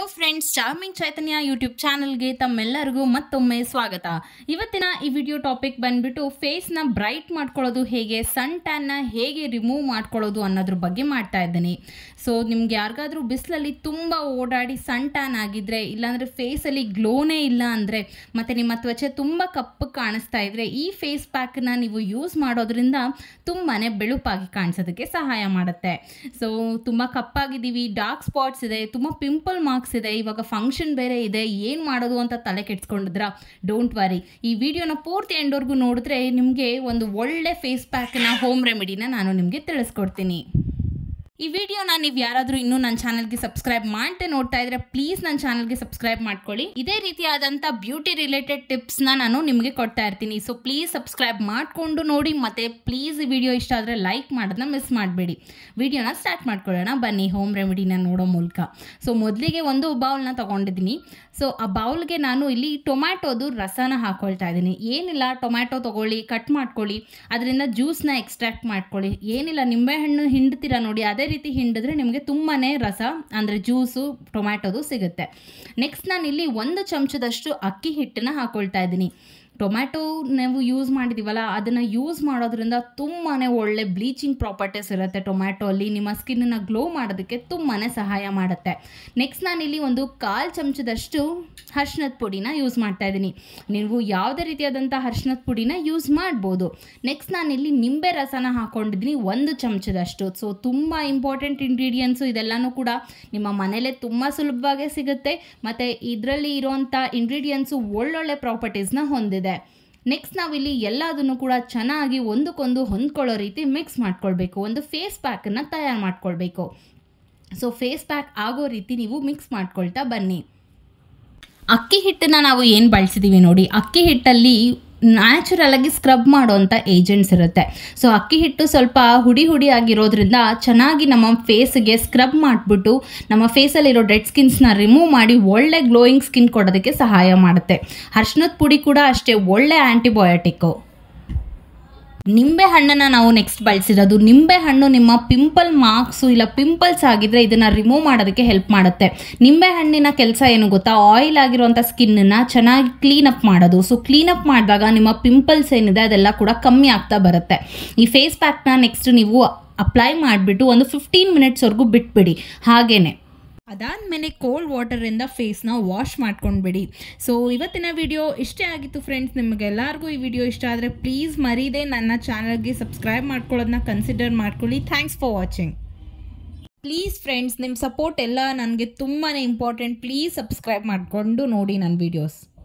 friends charming ಚೈತನ್ಯ YouTube ಚಾನಲ್ಗೆ ತಮ್ಮೆಲ್ಲರಿಗೂ ಮತ್ತೊಮ್ಮೆ ಸ್ವಾಗತ ಇವತ್ತಿನ ಈ ವಿಡಿಯೋ ಟಾಪಿಕ್ ಬಂದ್ಬಿಟ್ಟು ಫೇಸ್ನ ಬ್ರೈಟ್ ಮಾಡ್ಕೊಳ್ಳೋದು ಹೇಗೆ ಸನ್ ಟ್ಯಾನ್ನ ಹೇಗೆ ರಿಮೂವ್ ಮಾಡ್ಕೊಳ್ಳೋದು ಅನ್ನೋದ್ರ ಬಗ್ಗೆ ಮಾಡ್ತಾ ಇದ್ದೀನಿ ಸೊ ನಿಮ್ಗೆ ಯಾರಿಗಾದ್ರೂ ಬಿಸಿಲಲ್ಲಿ ತುಂಬ ಓಡಾಡಿ ಸನ್ ಟ್ಯಾನ್ ಆಗಿದ್ರೆ ಇಲ್ಲಾಂದರೆ ಫೇಸಲ್ಲಿ ಗ್ಲೋನೇ ಇಲ್ಲ ಅಂದರೆ ಮತ್ತು ನಿಮ್ಮ ತ್ವಚೆ ತುಂಬ ಕಪ್ಪು ಕಾಣಿಸ್ತಾ ಇದ್ರೆ ಈ ಫೇಸ್ ಪ್ಯಾಕ್ನ ನೀವು ಯೂಸ್ ಮಾಡೋದ್ರಿಂದ ತುಂಬಾ ಬೆಳುಪಾಗಿ ಕಾಣಿಸೋದಕ್ಕೆ ಸಹಾಯ ಮಾಡುತ್ತೆ ಸೊ ತುಂಬ ಕಪ್ಪಾಗಿದ್ದೀವಿ ಡಾರ್ಕ್ ಸ್ಪಾಟ್ಸ್ ಇದೆ ತುಂಬ ಪಿಂಪಲ್ ಮಾರ್ಕ್ಸ್ ಇದೆ ಇವಾಗ ಫಂಕ್ಷನ್ ಬೇರೆ ಇದೆ ಏನು ಮಾಡೋದು ಅಂತ ತಲೆ ಕೆಡ್ಸ್ಕೊಂಡಿದ್ರ ಡೋಂಟ್ ವರಿ ಈ ವಿಡಿಯೋನ ಪೂರ್ತಿ ಎಂಡೋರ್ಗು ನೋಡಿದ್ರೆ ನಿಮಗೆ ಒಂದು ಒಳ್ಳೆ ಫೇಸ್ ಪ್ಯಾಕ್ನ ಹೋಮ್ ರೆಮಿಡಿನ ನಾನು ನಿಮಗೆ ತಿಳಿಸ್ಕೊಡ್ತೀನಿ ಈ ವಿಡಿಯೋನ ನೀವು ಯಾರಾದರೂ ಇನ್ನೂ ನನ್ನ ಚಾನಲ್ಗೆ ಸಬ್ಸ್ಕ್ರೈಬ್ ಮಾಡ್ತೆ ನೋಡ್ತಾ ಇದ್ರೆ ಪ್ಲೀಸ್ ನನ್ನ ಚಾನಲ್ಗೆ ಸಬ್ಸ್ಕ್ರೈಬ್ ಮಾಡ್ಕೊಳ್ಳಿ ಇದೇ ರೀತಿಯಾದಂಥ ಬ್ಯೂಟಿ ರಿಲೇಟೆಡ್ ಟಿಪ್ಸ್ನ ನಾನು ನಿಮಗೆ ಕೊಡ್ತಾ ಇರ್ತೀನಿ ಸೊ ಪ್ಲೀಸ್ ಸಬ್ಸ್ಕ್ರೈಬ್ ಮಾಡಿಕೊಂಡು ನೋಡಿ ಮತ್ತು ಪ್ಲೀಸ್ ಈ ವಿಡಿಯೋ ಇಷ್ಟ ಆದರೆ ಲೈಕ್ ಮಾಡೋದನ್ನ ಮಿಸ್ ಮಾಡಬೇಡಿ ವಿಡಿಯೋನ ಸ್ಟಾರ್ಟ್ ಮಾಡ್ಕೊಳ್ಳೋಣ ಬನ್ನಿ ಹೋಮ್ ರೆಮಿಡಿನ ನೋಡೋ ಮೂಲಕ ಸೊ ಮೊದಲಿಗೆ ಒಂದು ಬೌಲ್ನ ತೊಗೊಂಡಿದ್ದೀನಿ ಸೊ ಆ ಬೌಲ್ಗೆ ನಾನು ಇಲ್ಲಿ ಟೊಮ್ಯಾಟೋದು ರಸನ ಹಾಕೊಳ್ತಾ ಇದ್ದೀನಿ ಏನಿಲ್ಲ ಟೊಮ್ಯಾಟೊ ತೊಗೊಳ್ಳಿ ಕಟ್ ಮಾಡ್ಕೊಳ್ಳಿ ಅದರಿಂದ ಜ್ಯೂಸ್ನ ಎಕ್ಸ್ಟ್ರಾಕ್ಟ್ ಮಾಡ್ಕೊಳ್ಳಿ ಏನಿಲ್ಲ ನಿಂಬೆಹಣ್ಣು ಹಿಂಡ್ತೀರಾ ನೋಡಿ ಅದೇ ರೀತಿ ಹಿಂಡಿದ್ರೆ ನಿಮಗೆ ತುಂಬಾ ರಸ ಅಂದರೆ ಜ್ಯೂಸು ಟೊಮ್ಯಾಟೋದು ಸಿಗುತ್ತೆ ನೆಕ್ಸ್ಟ್ ನಾನು ಇಲ್ಲಿ ಒಂದು ಚಮಚದಷ್ಟು ಅಕ್ಕಿ ಹಿಟ್ಟನ್ನ ಹಾಕೊಳ್ತಾ ಇದ್ದೀನಿ ಟೊಮ್ಯಾಟೊ ನಾವು ಯೂಸ್ ಮಾಡಿದ್ದೀವಲ್ಲ ಅದನ್ನು ಯೂಸ್ ಮಾಡೋದ್ರಿಂದ ತುಂಬಾ ಒಳ್ಳೆ ಬ್ಲೀಚಿಂಗ್ ಪ್ರಾಪರ್ಟೀಸ್ ಇರುತ್ತೆ ಟೊಮ್ಯಾಟೊ ಅಲ್ಲಿ ನಿಮ್ಮ ಸ್ಕಿನ್ನನ್ನು ಗ್ಲೋ ಮಾಡೋದಕ್ಕೆ ತುಂಬಾ ಸಹಾಯ ಮಾಡುತ್ತೆ ನೆಕ್ಸ್ಟ್ ನಾನಿಲ್ಲಿ ಒಂದು ಕಾಲು ಚಮಚದಷ್ಟು ಅರ್ಶಿನದ ಪುಡಿನ ಯೂಸ್ ಮಾಡ್ತಾ ಇದ್ದೀನಿ ನೀವು ಯಾವುದೇ ರೀತಿಯಾದಂಥ ಅರ್ಶಿನದ ಪುಡಿನ ಯೂಸ್ ಮಾಡ್ಬೋದು ನೆಕ್ಸ್ಟ್ ನಾನಿಲ್ಲಿ ನಿಂಬೆ ರಸನ ಹಾಕ್ಕೊಂಡಿದ್ದೀನಿ ಒಂದು ಚಮಚದಷ್ಟು ಸೊ ತುಂಬ ಇಂಪಾರ್ಟೆಂಟ್ ಇಂಗ್ರೀಡಿಯೆಂಟ್ಸು ಇದೆಲ್ಲನೂ ಕೂಡ ನಿಮ್ಮ ಮನೇಲೇ ತುಂಬ ಸುಲಭವಾಗೇ ಸಿಗುತ್ತೆ ಮತ್ತು ಇದರಲ್ಲಿ ಇರೋವಂಥ ಇಂಗ್ರೀಡಿಯೆಂಟ್ಸು ಒಳ್ಳೊಳ್ಳೆ ಪ್ರಾಪರ್ಟೀಸ್ನ ಹೊಂದಿದೆ ನೆಕ್ಸ್ಟ್ ನಾವಿಲ್ಲಿ ಎಲ್ಲದನ್ನು ಕೂಡ ಚೆನ್ನಾಗಿ ಒಂದಕ್ಕೊಂದು ಹೊಂದ್ಕೊಳ್ಳೋ ರೀತಿ ಮಿಕ್ಸ್ ಮಾಡ್ಕೊಳ್ಬೇಕು ಒಂದು ಫೇಸ್ ಪ್ಯಾಕನ್ನು ತಯಾರು ಮಾಡ್ಕೊಳ್ಬೇಕು ಸೊ ಫೇಸ್ ಪ್ಯಾಕ್ ಆಗೋ ರೀತಿ ನೀವು ಮಿಕ್ಸ್ ಮಾಡ್ಕೊಳ್ತಾ ಬನ್ನಿ ಅಕ್ಕಿ ಹಿಟ್ಟನ್ನು ನಾವು ಏನು ಬಳಸಿದ್ದೀವಿ ನೋಡಿ ಅಕ್ಕಿ ಹಿಟ್ಟಲ್ಲಿ ನ್ಯಾಚುರಲ್ ಆಗಿ ಸ್ಕ್ರಬ್ ಮಾಡುವಂಥ ಏಜೆಂಟ್ಸ್ ಇರುತ್ತೆ ಸೊ ಅಕ್ಕಿ ಹಿಟ್ಟು ಸ್ವಲ್ಪ ಹುಡಿ ಹುಡಿ ಆಗಿರೋದ್ರಿಂದ ಚೆನ್ನಾಗಿ ನಮ್ಮ ಫೇಸ್ಗೆ ಸ್ಕ್ರಬ್ ಮಾಡಿಬಿಟ್ಟು ನಮ್ಮ ಫೇಸಲ್ಲಿರೋ ಡೆಡ್ ಸ್ಕಿನ್ಸ್ನ ರಿಮೂವ್ ಮಾಡಿ ಒಳ್ಳೆ ಗ್ಲೋಯಿಂಗ್ ಸ್ಕಿನ್ ಕೊಡೋದಕ್ಕೆ ಸಹಾಯ ಮಾಡುತ್ತೆ ಅರ್ಶಿನದ ಪುಡಿ ಕೂಡ ಅಷ್ಟೇ ಒಳ್ಳೆ ಆ್ಯಂಟಿಬಯೋಟಿಕ್ಕು ನಿಂಬೆ ಹಣ್ಣನ್ನು ನಾವು ನೆಕ್ಸ್ಟ್ ಬಳಸಿರೋದು ನಿಂಬೆ ಹಣ್ಣು ನಿಮ್ಮ ಪಿಂಪಲ್ ಮಾರ್ಕ್ಸು ಇಲ್ಲ ಪಿಂಪಲ್ಸ್ ಆಗಿದ್ರೆ ಇದನ್ನು ರಿಮೂವ್ ಮಾಡೋದಕ್ಕೆ ಹೆಲ್ಪ್ ಮಾಡುತ್ತೆ ನಿಂಬೆ ಹಣ್ಣಿನ ಕೆಲಸ ಏನು ಗೊತ್ತಾ ಆಯಿಲ್ ಆಗಿರುವಂಥ ಸ್ಕಿನ್ನನ್ನು ಚೆನ್ನಾಗಿ ಕ್ಲೀನಪ್ ಮಾಡೋದು ಸೊ ಕ್ಲೀನಪ್ ಮಾಡಿದಾಗ ನಿಮ್ಮ ಪಿಂಪಲ್ಸ್ ಏನಿದೆ ಅದೆಲ್ಲ ಕೂಡ ಕಮ್ಮಿ ಆಗ್ತಾ ಬರುತ್ತೆ ಈ ಫೇಸ್ ಪ್ಯಾಕ್ನ ನೆಕ್ಸ್ಟ್ ನೀವು ಅಪ್ಲೈ ಮಾಡಿಬಿಟ್ಟು ಒಂದು ಫಿಫ್ಟೀನ್ ಮಿನಿಟ್ಸ್ವರೆಗೂ ಬಿಟ್ಬಿಡಿ ಹಾಗೇನೆ ಅದಾದಮೇಲೆ ಕೋಲ್ಡ್ ವಾಟರಿಂದ ಫೇಸ್ನ ವಾಶ್ ಮಾಡ್ಕೊಂಡ್ಬಿಡಿ ಸೊ ಇವತ್ತಿನ ವಿಡಿಯೋ ಇಷ್ಟೇ ಆಗಿತ್ತು ಫ್ರೆಂಡ್ಸ್ ನಿಮಗೆಲ್ಲರಿಗೂ ಈ ವಿಡಿಯೋ ಇಷ್ಟ ಆದರೆ ಪ್ಲೀಸ್ ಮರೀದೆ ನನ್ನ ಚಾನಲ್ಗೆ ಸಬ್ಸ್ಕ್ರೈಬ್ ಮಾಡ್ಕೊಳ್ಳೋದನ್ನ ಕನ್ಸಿಡರ್ ಮಾಡ್ಕೊಳ್ಳಿ thanks for watching please friends ನಿಮ್ಮ ಸಪೋರ್ಟ್ ಎಲ್ಲ ನನಗೆ ತುಂಬಾ ಇಂಪಾರ್ಟೆಂಟ್ ಪ್ಲೀಸ್ ಸಬ್ಸ್ಕ್ರೈಬ್ ಮಾಡಿಕೊಂಡು ನೋಡಿ ನನ್ನ ವೀಡಿಯೋಸ್